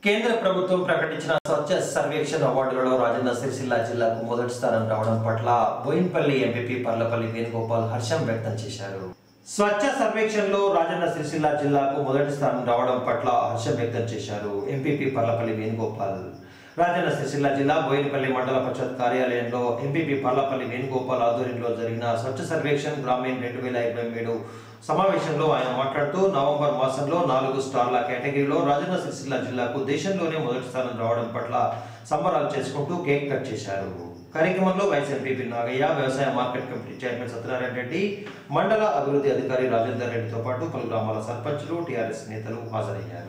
కేంద్ర ప్రభుత్వం ప్రకటించిన స్వచ్ఛ సర్వేక్షణ అవార్డులలో రాజన్న సిరిసిల్ల జిల్లాకు మొదటి స్థానం రావడం పట్ల బోయిన్పల్లి ఎంపీ పర్లపల్లి వేణుగోపాల్ హర్షం వ్యక్తం చేశారు స్వచ్ఛ సర్వేక్షణలో రాజన్న సిరిసిల్ల జిల్లాకు మొదటి స్థానం రావడం పట్ల హర్షం వ్యక్తం చేశారు ఎంపీపీ పర్లపల్లి వేణుగోపాల్ రాజన్న సిరిసిల్ల జిల్లా బోయినపల్లి మండల పరిషత్ కార్యాలయంలో ఎంపీపీ పర్లపల్లి వేణుగోపాల్ ఆధ్వర్యంలో జరిగిన స్వచ్ఛ సర్వేక్షణ్ గ్రామీణ్ రెండు వేల ఇరవై మూడు సమావేశంలో ఆయన మాట్లాడుతూ నవంబర్ మాసంలో నాలుగు స్టార్ల కేటగిరీలో రాజన్న సిరిసిల్ల జిల్లాకు దేశంలోనే మొదటి స్థానం రావడం పట్ల సంబరాలు చేసుకుంటూ కేక్ కట్ చేశారు కార్యక్రమంలో వైస్ ఎంపీపీ నాగయ్య వ్యవసాయ market committee chairman Satyanarayana Reddy మండల అభివృద్ధి అధికారి రాజేందర్ రెడ్డితో పాటు పలు గ్రామాల సర్పంచులు టీఆర్ఎస్ నేతలు హాజరయ్యారు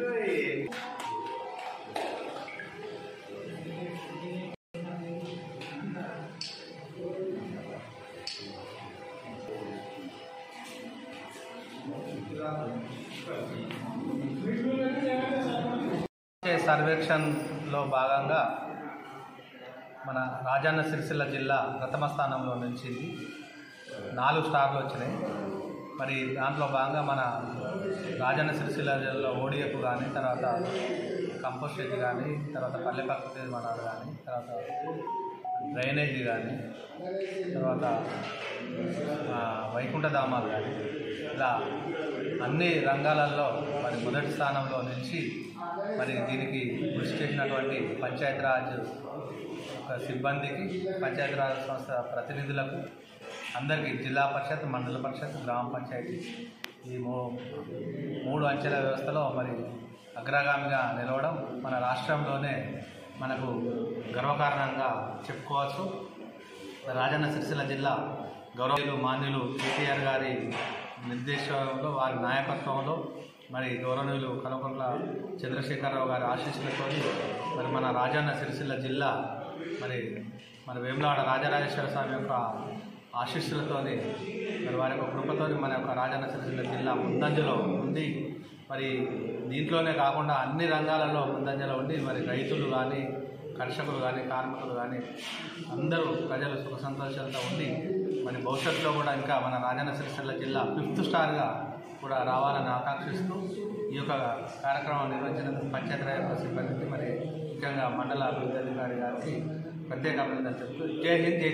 వచ్చే సర్వేక్షణలో భాగంగా మన రాజన్న సిరిసిల్ల జిల్లా ప్రథమ స్థానంలో నుంచి నాలుగు స్టార్లు వచ్చినాయి మరి దాంట్లో భాగంగా మన రాజన్న సిరిసిల్ల జిల్లాలో ఓడిఎఫ్ కానీ తర్వాత కంపోస్ట్ షెడ్ కానీ తర్వాత పల్లె ప్రకృతి నిర్మాణాలు కానీ తర్వాత డ్రైనేజీ కానీ తర్వాత ఆ, వైకుంఠధామాలు కానీ ఇలా అన్ని రంగాలలో మరి మొదటి స్థానంలో నుంచి మరి దీనికి కృషి చేసినటువంటి పంచాయతీరాజ్ ఒక సిబ్బందికి పంచాయతీరాజ్ సంస్థ ప్రతినిధులకు అందరికీ జిల్లా పరిషత్ మండల పరిషత్ గ్రామ పంచాయతీ ఈ మూ మూడు అంచెల వ్యవస్థలో మరి అగ్రగామిగా నిలవడం మన రాష్ట్రంలోనే మనకు గర్వకారణంగా చెప్పుకోవచ్చు రాజన్న సిరిసిల్ల జిల్లా గౌరవులు మాన్యులు కేటీఆర్ గారి నిర్దేశంలో వారి నాయకత్వంలో మరి గౌరవనీయులు కల్వకుంట్ల చంద్రశేఖరరావు గారి ఆశీస్సులతో మరి మన రాజన్న సిరిసిల్ల జిల్లా మరి మన వేములవాడ రాజరాజేశ్వర స్వామి యొక్క ఆశీస్సులతోని మరి వారి యొక్క కృపతోని మన యొక్క రాజన్న సిరిసిల్ల జిల్లా ముందంజలో ఉంది మరి దీంట్లోనే కాకుండా అన్ని రంగాలలో ముందంజలో ఉండి మరి రైతులు కానీ కర్షకులు కానీ కార్మికులు కానీ అందరూ ప్రజలు సుఖ సంతోషాలతో ఉండి మరి భవిష్యత్తులో కూడా ఇంకా మన రాజన్న సిరిసిల్ల జిల్లా ఫిఫ్త్ స్టార్గా కూడా రావాలని ఆకాంక్షిస్తూ ఈ యొక్క కార్యక్రమం నిర్వహించినందుకు పంచాయతీరాజ్ సిబ్బందికి మరి ముఖ్యంగా మండల అభివృద్ధి అధికారి గారికి ప్రత్యేక అభినందనలు చెప్తూ జై హింద్ జై